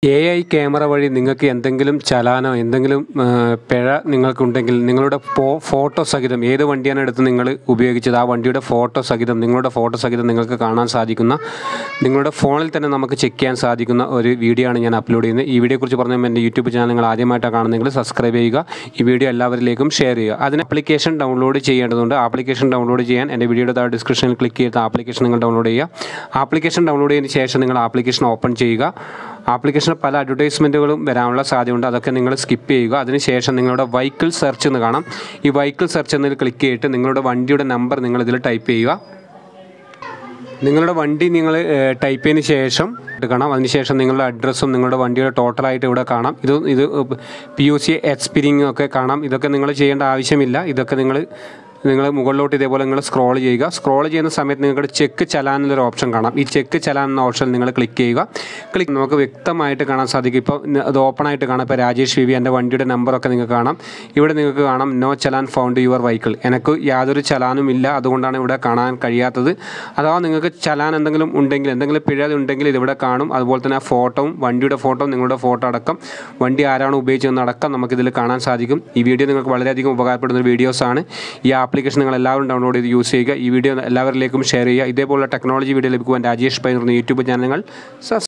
A I camera വഴി നിങ്ങൾക്ക് എന്തെങ്കിലും ചലാനോ എന്തെങ്കിലും ആ, പിഴ നിങ്ങൾക്കുണ്ടെങ്കിൽ നിങ്ങളുടെ ഫോ ഫോട്ടോ സഹിതം ഏത് വണ്ടിയാണ് എടുത്ത് നിങ്ങൾ ഉപയോഗിച്ചത് ആ വണ്ടിയുടെ ഫോട്ടോ സഹിതം നിങ്ങളുടെ ഫോട്ടോ സഹിതം നിങ്ങൾക്ക് കാണാൻ സാധിക്കുന്ന നിങ്ങളുടെ ഫോണിൽ തന്നെ നമുക്ക് ചെക്ക് ചെയ്യാൻ സാധിക്കുന്ന ഒരു വീഡിയോ ആണ് ഞാൻ അപ്ലോഡ് ചെയ്യുന്നത് ഈ വീഡിയോയെക്കുറിച്ച് പറഞ്ഞാൽ എൻ്റെ യൂട്യൂബ് ചാനൽ നിങ്ങൾ ആദ്യമായിട്ടാണ് കാണുന്നതെങ്കിൽ സബ്സ്ക്രൈബ് ചെയ്യുക ഈ വീഡിയോ എല്ലാവരിലേക്കും ഷെയർ ചെയ്യുക അതിന് ആപ്ലിക്കേഷൻ ഡൗൺലോഡ് ചെയ്യേണ്ടതുണ്ട് ആപ്ലിക്കേഷൻ ഡൗൺലോഡ് ചെയ്യാൻ എൻ്റെ വീഡിയോയുടെ താഴെ ഡിസ്ക്രിപ്ഷനിൽ ക്ലിക്ക് ചെയ്ത് ആപ്ലിക്കേഷൻ നിങ്ങൾ ഡൗൺലോഡ് ചെയ്യുക ആപ്ലിക്കേഷൻ ഡൗൺലോഡ് ചെയ്തതിന് ശേഷം നിങ്ങൾ ആപ്ലിക്കേഷൻ ഓപ്പൺ ചെയ്യുക ആപ്ലിക്കേഷനിൽ പല അഡ്വർടൈസ്മെൻറ്റുകളും വരാനുള്ള സാധ്യതയുണ്ട് അതൊക്കെ നിങ്ങൾ സ്കിപ്പ് ചെയ്യുക അതിനുശേഷം നിങ്ങളുടെ വെഹിക്കിൾ സെർച്ച് എന്ന് കാണാം ഈ വെഹിക്കിൾ സെർച്ച് എന്നതിൽ ക്ലിക്ക് ചെയ്തിട്ട് നിങ്ങളുടെ വണ്ടിയുടെ നമ്പർ നിങ്ങൾ ഇതിൽ ടൈപ്പ് ചെയ്യുക നിങ്ങളുടെ വണ്ടി നിങ്ങൾ ടൈപ്പ് ചെയ്തതിന് ശേഷം എടുക്കണം അതിനുശേഷം നിങ്ങളുടെ അഡ്രസ്സും നിങ്ങളുടെ വണ്ടിയുടെ ടോട്ടലായിട്ട് ഇവിടെ കാണാം ഇത് ഇത് പി യു സി എക്സ്പീരിയങ് ഒക്കെ കാണാം ഇതൊക്കെ നിങ്ങൾ ചെയ്യേണ്ട ആവശ്യമില്ല ഇതൊക്കെ നിങ്ങൾ നിങ്ങൾ മുകളിലോട്ട് ഇതേപോലെ നിങ്ങൾ സ്ക്രോൾ ചെയ്യുക സ്ക്രോൾ ചെയ്യുന്ന സമയത്ത് നിങ്ങൾക്ക് ചെക്ക് ചലാൻ എന്നൊരു ഓപ്ഷൻ കാണാം ഈ ചെക്ക് ചലാൻ എന്ന ഓപ്ഷൻ നിങ്ങൾ ക്ലിക്ക് ചെയ്യുക ക്ലിക്ക് നമുക്ക് വ്യക്തമായിട്ട് കാണാൻ സാധിക്കും ഇപ്പോൾ ന- അത് ഓപ്പൺ ആയിട്ട് കാണാം ഇപ്പോൾ രാജേഷ് വി വി എൻ്റെ വണ്ടിയുടെ നമ്പറൊക്കെ നിങ്ങൾക്ക് കാണാം ഇവിടെ നിങ്ങൾക്ക് കാണാം no challan found your vehicle എനിക്ക് യാതൊരു ചലാനും ഇല്ല അതുകൊണ്ടാണ് ഇവിടെ കാണാൻ കഴിയാത്തത് അഥവാ നിങ്ങൾക്ക് ചലാൻ എന്തെങ്കിലും ഉണ്ടെങ്കിൽ എന്തെങ്കിലും പിഴ ഉണ്ടെങ്കിൽ ഇതിവിടെ കാണും അതുപോലെ തന്നെ ആ ഫോട്ടോവും വണ്ടിയുടെ ഫോട്ടോ നിങ്ങളുടെ ഫോട്ടോ അടക്കം വണ്ടി ആരാണ് ഉപയോഗിച്ചതെന്ന് അടക്കം നമുക്കിതിൽ കാണാൻ സാധിക്കും ഈ വീഡിയോ നിങ്ങൾക്ക് വളരെയധികം ഉപകാരപ്പെടുന്ന ഒരു വീഡിയോസാണ് ഈ ആപ്ലിക്കേഷൻ നിങ്ങൾ എല്ലാവരും ഡൗൺലോഡ് ചെയ്ത് യൂസ് ചെയ്യുക ഈ വീഡിയോ എല്ലാവരിലേക്കും ഷെയർ ചെയ്യുക ഇതേപോലുള്ള ടെക്നോളജി വീഡിയോ ലഭിക്കുവാൻ രാജേഷ് പൈ യൂട്യൂബ് ചാനലുകൾ സബ്സ്ക്രൈബ്